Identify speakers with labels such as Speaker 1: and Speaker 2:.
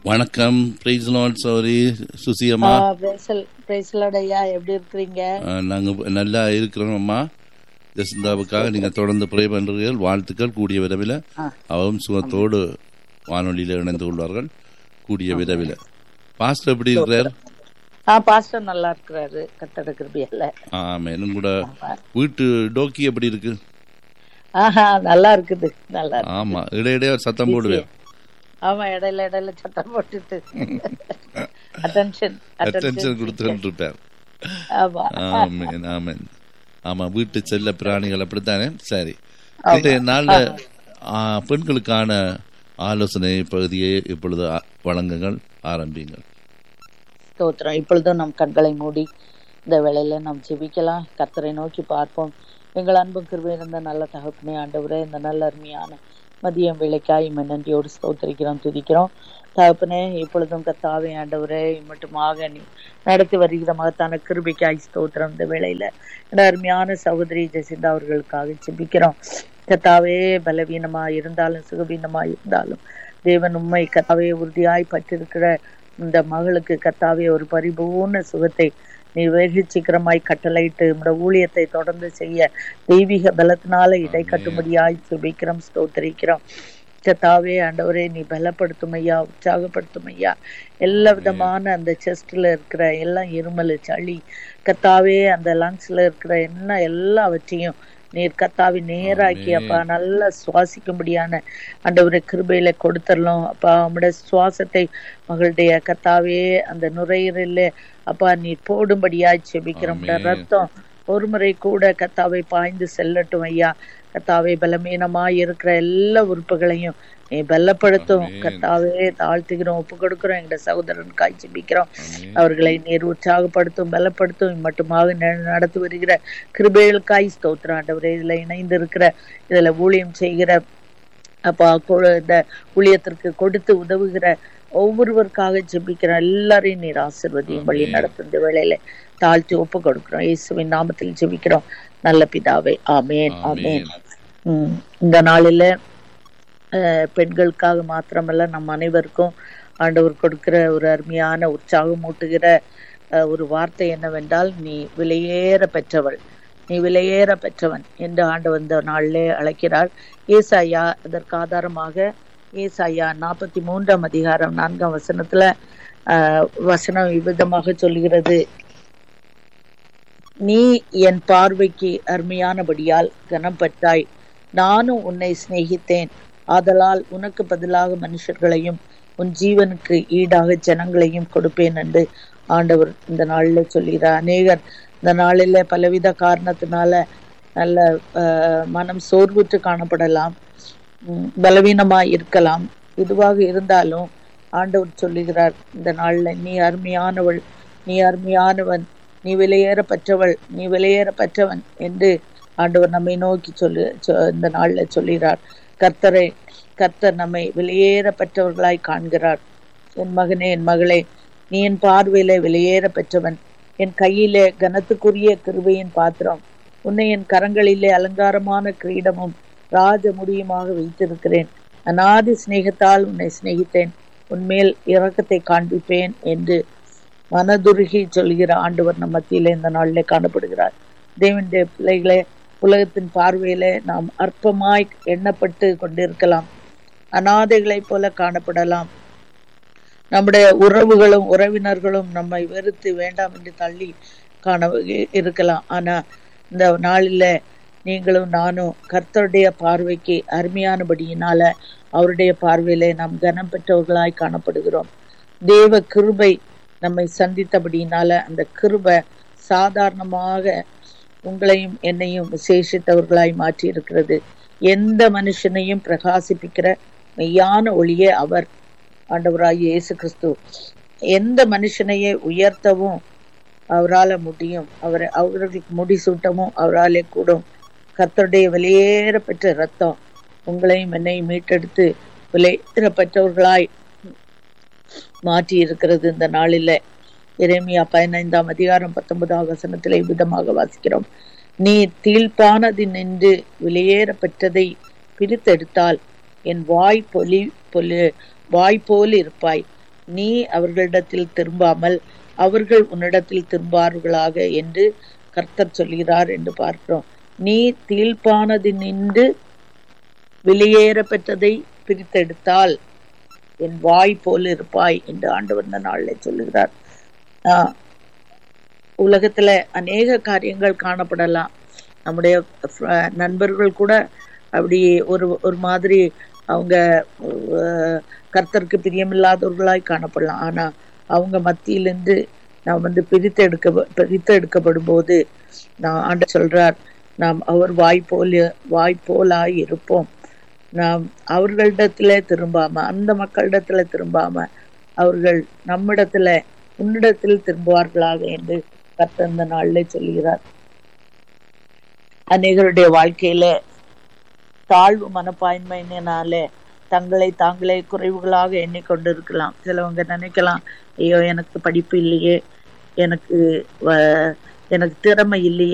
Speaker 1: வணக்கம் price Lord சௌரி சுசி அம்மா
Speaker 2: பிரேசலோட ஐயா எப்படி இருக்கிறீங்க
Speaker 1: அஹ், நாங்க நல்லா இருக்கிறோம் அம்மா ஜெசிந்தாவுக்காக நீங்க தொடர்ந்து ப்ரே பண்றீர்கள் வாழ்த்துக்கள் கூடிய விரைவில்
Speaker 2: ஆ.
Speaker 1: அவரும் சுகத்தோடு வானொலியில் இணைந்து கொள்வார்கள் கூடிய விரைவில் பாஸ்டர் எப்படி இருக்கிறார்
Speaker 2: ஆ பாஸ்டர் நல்லா இருக்கிறாரு கத்தட கிருபியால
Speaker 1: ஆமாம் கூட வீட்டு டோக்கி எப்படி இருக்கு
Speaker 2: ஆஹா நல்லா இருக்குது நல்லா இருக்கு
Speaker 1: ஆமா இடையிடையே சத்தம் போடுவேன்
Speaker 2: ஆமா இடையில இடையில சத்தம் போட்டுட்டு அட்டென்ஷன்
Speaker 1: அட்டென்ஷன் கொடுத்துட்டு இருப்பார்
Speaker 2: ஆமா
Speaker 1: ஆமேன் ஆமேன் ஆமா வீட்டு செல்ல பிராணிகள் அப்படித்தானே சரி இன்றைய நாள்ல ஆ, பெண்களுக்கான ஆலோசனை பகுதியை இப்பொழுது ஆ- வழங்குங்கள் ஆரம்பிங்கள்
Speaker 2: ஸ்தோத்திரம் இப்பொழுதும் நம் கண்களை மூடி இந்த வேளையில நாம் ஜெபிக்கலாம் கர்த்தரை நோக்கி பார்ப்போம் எங்கள் அன்பு கிருபை இருந்த நல்ல தகப்பனே ஆண்டவரே இந்த நல்ல அருமையான மதியம் வேலைக்காய் இம்மை நன்றியோடு ஸ்தோத்திரிக்கிறோம் துதிக்கிறோம் தகப்பனே இப்பொழுதும் கத்தாவே ஆண்டவரே மட்டுமாக நீ நடத்தி வருகிற மகத்தான கிருபைக்காய் ஸ்தோத்திரம் இந்த வேளையில இந்த அருமையான சகோதரி ஜெசிந்தா அவர்களுக்காக ஜெபிக்கிறோம் கத்தாவே பலவீனமா இருந்தாலும் சுகவீனமா இருந்தாலும் தேவன் உண்மை கத்தாவே உறுதியாய் பற்றிருக்கிற இந்த மகளுக்கு கத்தாவே ஒரு பரிபூர்ண சுகத்தை நீ வெகு சீக்கிரமாய் கட்டளையிட்டு இந்த ஊழியத்தை தொடர்ந்து செய்ய தெய்வீக பலத்தினால இடை கட்டும்படியாய் சுபிக்கிறோம் ஸ்தோத்திரிக்கிறோம் கத்தாவே ஆண்டவரே நீ பலப்படுத்தும் ஐயா உற்சாகப்படுத்தும் ஐயா எல்லா விதமான அந்த செஸ்ட்ல இருக்கிற எல்லாம் இருமல் சளி கத்தாவே அந்த லங்ஸ்ல இருக்கிற என்ன எல்லாவற்றையும் நீர் கத்தாவி நேராக்கி அப்பா நல்லா சுவாசிக்கும்படியான ஆண்டவரை கிருபையில கொடுத்துடலாம் அப்பா உம்முடைய சுவாசத்தை மகளுடைய கத்தாவே அந்த நுரையீரல்ல அப்பா நீ போடும்படியாய் செபிக்கிறோம் உம்முடைய
Speaker 1: ஆமென்.
Speaker 2: ரத்தம் ஒரு முறை கூட கத்தாவை பாய்ந்து செல்லட்டும் ஐயா கத்தாவை பலமீனமாய் இருக்கிற எல்லா உறுப்புகளையும் நீ பலப்படுத்தும்
Speaker 1: ஆமென்.
Speaker 2: கத்தாவே தாழ்த்துகிறோம் ஒப்பு கொடுக்கிறோம் எங்க சகோதரன் காய் ஜெபிக்கிறோம்
Speaker 1: ஆமென்.
Speaker 2: அவர்களை நீர் உற்சாகப்படுத்தும் பலப்படுத்தும் மட்டுமாக ந- நடத்தி வருகிற கிருபைகளுக்காய் ஸ்தோத்திரம் ஆண்டவரே இதுல இணைந்து இருக்கிற இதுல ஊழியம் செய்கிற அப்பா கொ- இந்த ஊழியத்திற்கு கொடுத்து உதவுகிற ஒவ்வொருவருக்காக ஜெபிக்கிற எல்லாரையும் நீர் ஆசிர்வதியும் வழி நடத்தும் இந்த வேளையில தாழ்த்தி ஒப்பு கொடுக்கிறோம் இயேசுவின் நாமத்தில் ஜெபிக்கிறோம் நல்ல பிதாவே ஆமேன் ஆமேன்
Speaker 1: ஆமென்.
Speaker 2: உம் இந்த நாளில அஹ், பெண்களுக்காக மாத்திரமல்ல நம் அனைவருக்கும் ஆண்டவர் கொடுக்கிற ஒரு அருமையான உற்சாகம் ஊட்டுகிற அஹ், ஒரு வார்த்தை என்னவென்றால் நீ விலையேற பெற்றவள் நீ விலையேற பெற்றவன் என்று ஆண்டவர் இந்த நாளிலே அழைக்கிறார் ஏசாயா அதற்கு ஆதாரமாக ஏசாயா நாற்பத்தி மூன்றாம் அதிகாரம் நான்காம் வசனத்துல ஆஹ், வசனம் இவ்விதமாக சொல்கிறது நீ என் பார்வைக்கு அருமையானபடியால் கனம் பெற்றாய் நானும் உன்னை சிநேகித்தேன் ஆதலால் உனக்கு பதிலாக மனுஷர்களையும் உன் ஜீவனுக்கு ஈடாக ஜனங்களையும் கொடுப்பேன் என்று ஆண்டவர் இந்த நாளில் சொல்கிறார் அநேகர் இந்த நாளில் பலவித காரணத்தினால நல்ல ஆஹ், மனம் சோர்வுற்று காணப்படலாம் உம், பலவீனமாய் இருக்கலாம் இதுவாக இருந்தாலும் ஆண்டவர் சொல்லுகிறார் இந்த நாள்ல நீ அருமையானவள் நீ அருமையானவன் நீ விலையேற பெற்றவள் நீ விலையேற பெற்றவன் என்று ஆண்டவர் நம்மை நோக்கி சொல்லு சொ- இந்த நாள்ல சொல்லுகிறார் கர்த்தரை கர்த்தர் நம்மை விலையேற பெற்றவர்களாய் காண்கிறார் என் மகனே என் மகளே நீ என் பார்வையில விலையேற பெற்றவன் என் கையிலே கனத்துக்குரிய கிருபையின் பாத்திரம் உன்னை என் கரங்களிலே அலங்காரமான கிரீடமும் ராஜ முடியுமாக வைத்திருக்கிறேன் அநாதி சிநேகத்தால் உன்னை சிநேகித்தேன் உன்மேல் இரக்கத்தை காண்பிப்பேன் என்று மனதுருகி சொல்கிற ஆண்டவர் நம் மத்தியிலே இந்த நாளிலே காணப்படுகிறார் தேவனுடைய பிள்ளைகளே உலகத்தின் பார்வையிலே நாம் அற்பமாய் எண்ணப்பட்டு கொண்டிருக்கலாம் அனாதைகளைப் போல காணப்படலாம் நம்முடைய உறவுகளும் உறவினர்களும் நம்மை வெறுத்து வேண்டாம் என்று தள்ளி காண இருக்கலாம் ஆனா இந்த நாளில நீங்களும் நானும் கர்த்தருடைய பார்வைக்கு அருமையானபடியினால அவருடைய பார்வையிலே நாம் கனம் பெற்றவர்களாய் காணப்படுகிறோம் தேவ கிருபை நம்மை சந்தித்தபடியினால அந்த கிருபை சாதாரணமாக உங்களையும் என்னையும் விசேஷித்தவர்களாய் மாற்றி இருக்கிறது எந்த மனுஷனையும் பிரகாசிப்பிக்கிற மெய்யான ஒளியே அவர் ஆண்டவராகிய இயேசு கிறிஸ்து எந்த மனுஷனையே உயர்த்தவும் அவரால முடியும் அவரை அவர்களுக்கு முடிசூட்டவும் அவராலே கூடும் கர்த்தருடைய வெளியேற பெற்ற ரத்தம் உங்களையும் என்னையும் மீட்டெடுத்து விலையேற பெற்றவர்களாய் மாற்றி இருக்கிறது இந்த நாளில எரேமியா பதினைந்தாம் அதிகாரம் பத்தொன்பதாம் வசனத்திலே விதமாக வாசிக்கிறோம் நீ தீழ்ப்பானது நின்று வெளியேற பெற்றதை பிரித்தெடுத்தால் என் வாய் பொலி பொலி வாய் போல் இருப்பாய் நீ அவர்களிடத்தில் திரும்பாமல் அவர்கள் உன்னிடத்தில் திரும்பார்களாக என்று கர்த்தர் சொல்கிறார் என்று பார்க்கிறோம் நீ தீழ்ப்பானது நின்று வெளியேற பெற்றதை பிரித்தெடுத்தால் என் வாய் போல் இருப்பாய் என்று ஆண்டவர் இந்த நாளில் சொல்லுகிறார் ஆஹ் உலகத்துல அநேக காரியங்கள் காணப்படலாம் நம்முடைய ஃப்ர- நண்பர்கள் கூட அப்படி ஒரு ஒரு மாதிரி அவங்க அஹ், கர்த்தருக்கு பிரியமில்லாதவர்களாய் காணப்படலாம் ஆனா அவங்க மத்தியிலிருந்து நாம் வந்து பிரித்து எடுக்க பிரித்து எடுக்கப்படும் போது நான் ஆண்ட சொல்றார் நாம் அவர் வாய் போல வாய் போலாய் இருப்போம் நாம் அவர்களிடத்துல திரும்பாம அந்த மக்களிடத்துல திரும்பாம அவர்கள் நம்மிடத்துல உன்னிடத்தில் திரும்புவார்களாக என்று கர்த்தர் இந்த நாளிலே சொல்கிறார் அநேகருடைய வாழ்க்கையில தாழ்வு மனப்பான்மையினாலே தங்களை தாங்களே குறைவுகளாக எண்ணிக்கொண்டு இருக்கலாம் சிலவங்க நினைக்கலாம் ஐயோ எனக்கு படிப்பு இல்லையே எனக்கு வ- எனக்கு திறமை இல்லையே